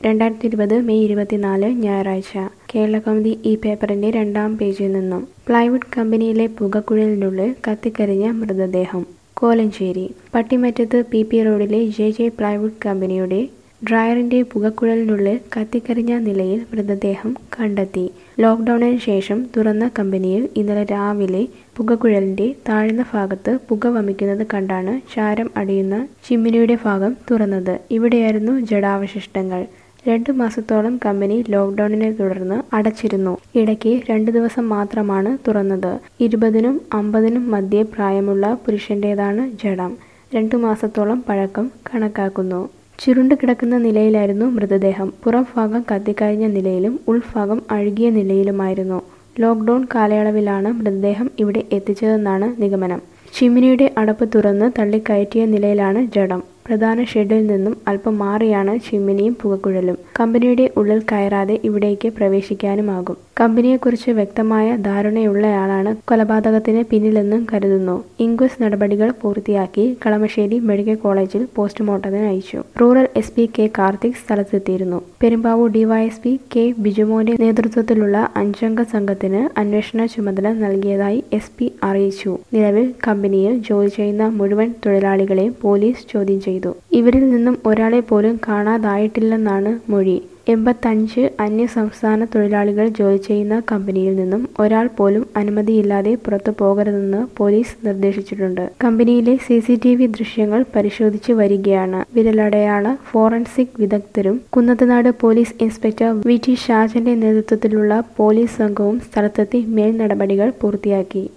രണ്ടായിരത്തി ഇരുപത് മെയ് ഇരുപത്തിനാല് ഞായറാഴ്ച കേരള കൗമുദി ഈ പേപ്പറിന്റെ രണ്ടാം പേജിൽ നിന്നും പ്ലൈവുഡ് കമ്പനിയിലെ പുകക്കുഴലിനുള്ളിൽ കത്തിക്കരിഞ്ഞ മൃതദേഹം കോലഞ്ചേരി പട്ടിമറ്റത്ത് പി പി റോഡിലെ ജെ ജെ പ്ലൈവുഡ് കമ്പനിയുടെ ഡ്രയറിന്റെ പുകക്കുഴലിനുള്ളിൽ കത്തിക്കരിഞ്ഞ നിലയിൽ മൃതദേഹം കണ്ടെത്തി ലോക്ക്ഡൌണിന് ശേഷം തുറന്ന കമ്പനിയിൽ ഇന്നലെ രാവിലെ പുകക്കുഴലിന്റെ താഴ്ന്ന ഭാഗത്ത് പുക വമിക്കുന്നത് കണ്ടാണ് ചാരം അടിയുന്ന ചിമ്മിനിയുടെ ഭാഗം തുറന്നത് ഇവിടെയായിരുന്നു ജഡാവശിഷ്ടങ്ങൾ രണ്ടു മാസത്തോളം കമ്പനി ലോക്ക്ഡൌണിനെ തുടർന്ന് അടച്ചിരുന്നു ഇടയ്ക്ക് രണ്ടു ദിവസം മാത്രമാണ് തുറന്നത് ഇരുപതിനും അമ്പതിനും മധ്യേ പ്രായമുള്ള പുരുഷന്റേതാണ് ജഡം രണ്ടു മാസത്തോളം പഴക്കം കണക്കാക്കുന്നു ചുരുണ്ട് കിടക്കുന്ന നിലയിലായിരുന്നു മൃതദേഹം പുറം ഭാഗം കത്തിക്കഴിഞ്ഞ നിലയിലും ഉൾഭാഗം അഴുകിയ നിലയിലുമായിരുന്നു ലോക്ക്ഡൌൺ കാലയളവിലാണ് മൃതദേഹം ഇവിടെ എത്തിച്ചതെന്നാണ് നിഗമനം ചിമ്മിനിയുടെ അടപ്പ് തുറന്ന് തള്ളിക്കയറ്റിയ നിലയിലാണ് ജഡം പ്രധാന ഷെഡിൽ നിന്നും അല്പം മാറിയാണ് ചിമ്മിനിയും പുകക്കുഴലും കമ്പനിയുടെ ഉള്ളിൽ കയറാതെ ഇവിടേക്ക് പ്രവേശിക്കാനുമാകും കമ്പനിയെക്കുറിച്ച് വ്യക്തമായ ധാരണയുള്ളയാളാണ് കൊലപാതകത്തിന് പിന്നിലെന്നും കരുതുന്നു ഇൻക്വസ്റ്റ് നടപടികൾ പൂർത്തിയാക്കി കളമശ്ശേരി മെഡിക്കൽ കോളേജിൽ പോസ്റ്റ്മോർട്ടത്തിന് അയച്ചു rural S P K Karthik സ്ഥലത്തെത്തിയിരുന്നു പെരുമ്പാവൂർ ഡിവൈഎസ്പി കെ ബിജുമോന്റെ നേതൃത്വത്തിലുള്ള അഞ്ചംഗ സംഘത്തിന് അന്വേഷണ ചുമതല നൽകിയതായി എസ് പി അറിയിച്ചു നിലവിൽ കമ്പനിയിൽ ജോലി ചെയ്യുന്ന മുഴുവൻ തൊഴിലാളികളെയും പോലീസ് ചോദ്യം ചെയ്തു ഇവരിൽ നിന്നും ഒരാളെ പോലും കാണാതായിട്ടില്ലെന്നാണ് മൊഴി എൺപത്തഞ്ച് അന്യ സംസ്ഥാന തൊഴിലാളികൾ ജോലി ചെയ്യുന്ന കമ്പനിയിൽ നിന്നും ഒരാൾ പോലും അനുമതിയില്ലാതെ പുറത്തു പോകരുതെന്ന് പോലീസ് നിർദ്ദേശിച്ചിട്ടുണ്ട് കമ്പനിയിലെ സി സി ടി വി ദൃശ്യങ്ങൾ പരിശോധിച്ചു വരികയാണ് വിരലടയാള ഫോറൻസിക് വിദഗ്ധരും Kunnathunad police inspector V T ഷാജന്റെ നേതൃത്വത്തിലുള്ള പോലീസ് സംഘവും സ്ഥലത്തെത്തി മേൽ നടപടികൾ പൂർത്തിയാക്കി